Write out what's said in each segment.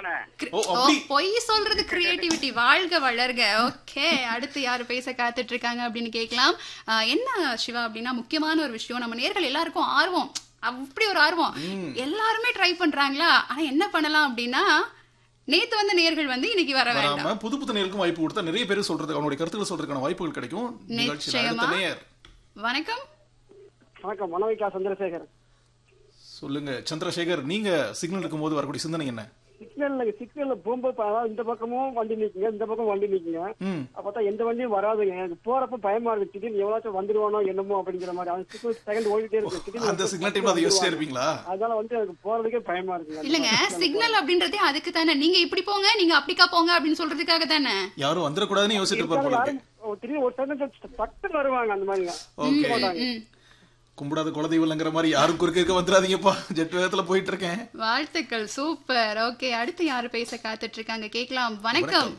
தானே Cre- ஓ, ஓ, அப்படி. பொய் சொல்றது கிரியேட்டிவிட்டி வாழ்க வளர்க ஓகே அடுத்து யாரு பேச காத்துட்டு இருக்காங்க அப்படின்னு கேட்கலாம் ஆஹ், என்ன சிவா அப்படின்னா முக்கியமான ஒரு விஷயம் நம்ம நேர்கள் எல்லாருக்கும் ஆர்வம் அப்படி ஒரு ஆர்வம் எல்லாருமே ட்ரை பண்றாங்களா ஆனா என்ன பண்ணலாம் அப்படின்னா நேத்து வந்த நேர்கள் வந்து இன்னைக்கு வர வேண்டாம் வராம புது புது நேருக்கும் வாய்ப்பு கொடுத்தா நிறைய பேர் சொல்றதுக்கு அவனுடைய கருத்துக்கள் சொல்றதுக்கான வாய்ப்புகள் கிடைக்கும் நிகழ்ச்சியில் அடுத்த நிச்சயமா. நேயர் வணக்கம் வணக்கம் மனவிகா சந்திரசேகர் சொல்லுங்க சந்திரசேகர் நீங்க சிக்னல் இருக்கும்போது வரக்கூடிய சிந்தனை என்ன சிக்னல்ல சிக்னல்ல போகும்போது பா- அதாவது இந்த பக்கமும் வண்டி நிக்குங்க இந்த பக்கம் வண்டி நிக்குங்க ம் அப்பதான் எந்த வண்டியும் வராதுங்க எனக்கு போறப்ப பயமா இருக்கு திடீர்னு எவ்வளவு வந்துருவானோ என்னமோ அப்படிங்கிற மாதிரி அந்த சிக்னல் செகண்ட் ஓடிட்டே இருக்கு திடீர்னு அந்த ஒரு சிக்னல் பத்து டைம்ல அதை யோசிச்சே வந்துருவாங்க. இருப்பீங்களா அதனால வந்து எனக்கு போறதுக்கே பயமா இருக்குங்க இல்லங்க சிக்னல் அப்படின்றதே அதுக்கு தானே நீங்க இப்படி போங்க நீங்க அப்படிக்கா போங்க அப்படின்னு சொல்றதுக்காக தானே யாரும் வந்துடக்கூடாதுன்னு யோசிச்சுட்டு இருப்பார் போல இருக்கு. யாரும் ஓ, திடீர்னு ஒரு செகண்ட் பட்டுன்னு வருவாங்க அந்த மாதிரிங்க ஓகே ம். கும்பிடாத குலதெய்வம்ங்கிற மாதிரி யாரும் குறுக்க இருக்க வந்துடாதீங்கப்பா ஜெட் வேகத்துல போயிட்டு இருக்கேன் வாழ்த்துக்கள் சூப்பர் ஓகே அடுத்து யாரு பேச காத்துட்டு இருக்காங்க கேட்கலாம் வணக்கம்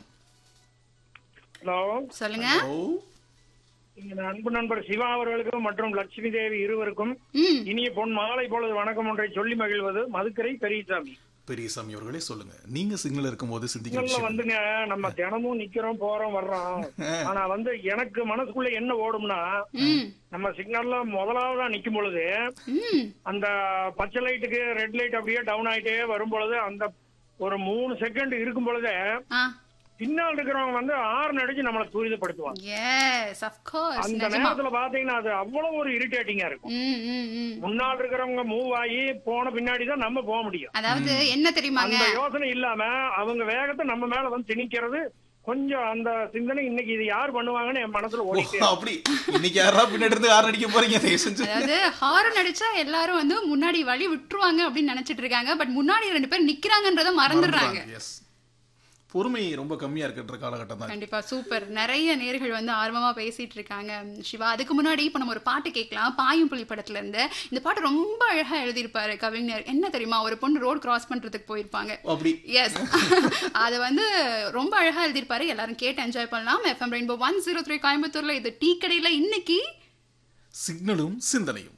ஹலோ சொல்லுங்க ஓ என் அன்பு நண்பர் சிவா அவர்களுக்கும் மற்றும் லட்சுமி தேவி இருவருக்கும் ம் இனிய பொன் மாலை பொழுது வணக்கம் ஒன்றை சொல்லி மகிழ்வது மதுக்கரை பெரியசாமி பெரியசாமி அவர்களே சொல்லுங்க நீங்க சிக்னல் இருக்கும்போது சிந்திக்கிற சிக்னல்ல விஷயம் வந்துங்க நம்ம தினமும் நிக்கிறோம் போறோம் வர்றோம் ஆனா வந்து எனக்கு மனசுக்குள்ள என்ன ஓடும்னா ம் நம்ம சிக்னல்ல முதலாவதா நிக்கும் பொழுது ம் அந்த பச்சை லைட்டுக்கு ரெட் லைட் அப்படியே டவுன் ஆயிட்டே வரும் பொழுது அந்த ஒரு மூணு செகண்ட் இருக்கும் பொழுதே ஆ பின்னால் இருக்கிறவங்க வந்து ஆறு அடிச்சு நம்மளை துரிதப்படுத்துவாங்க எஸ் ஆஃப் கோர்ஸ் அந்த நிஜமா நேரத்துல பாத்தீங்கன்னா அது அவ்வளவு ஒரு இரிட்டேட்டிங்கா இருக்கும் ம் ம் ம் முன்னாள் இருக்கிறவங்க மூவ் ஆகி போன பின்னாடி தான் நம்ம போக முடியும் அதாவது என்ன தெரியுமாங்க அந்த யோசனை இல்லாம அவங்க வேகத்தை நம்ம மேல வந்து திணிக்கிறது கொஞ்சம் அந்த சிந்தனை இன்னைக்கு இது யார் பண்ணுவாங்கன்னு என் மனசுல ஓ, ஓடிட்டே அப்படி இன்னைக்கு யாரா பின்னாடி இருந்து யாரும் அடிக்க போறீங்க தயவு செஞ்சு அதாவது ஹாரன் அடிச்சா எல்லாரும் வந்து முன்னாடி வழி விட்டுருவாங்க அப்படின்னு நினைச்சிட்டு இருக்காங்க பட் முன்னாடி ரெண்டு பேர் நிக்கிறாங்கன்றத மறந்துடுறாங்க எஸ் பொறுமை ரொம்ப கம்மியா இருக்கின்ற காலகட்டம் தான் கண்டிப்பா சூப்பர் நிறைய நேர்கள் வந்து ஆர்வமா பேசிட்டு இருக்காங்க சிவா அதுக்கு முன்னாடி இப்ப நம்ம ஒரு பாட்டு கேட்கலாம் பாயும் புலி படத்துல இருந்து இந்த பாட்டு ரொம்ப அழகா எழுதியிருப்பாரு கவிஞர் என்ன தெரியுமா ஒரு பொண்ணு ரோட் கிராஸ் பண்றதுக்கு போயிருப்பாங்க அப்படி எஸ் அது வந்து ரொம்ப அழகா எழுதியிருப்பாரு எல்லாரும் கேட்டு என்ஜாய் பண்ணலாம் FM rainbow one zero three கோயம்புத்தூர்ல இது டீ கடையில இன்னைக்கு சிக்னலும் சிந்தனையும்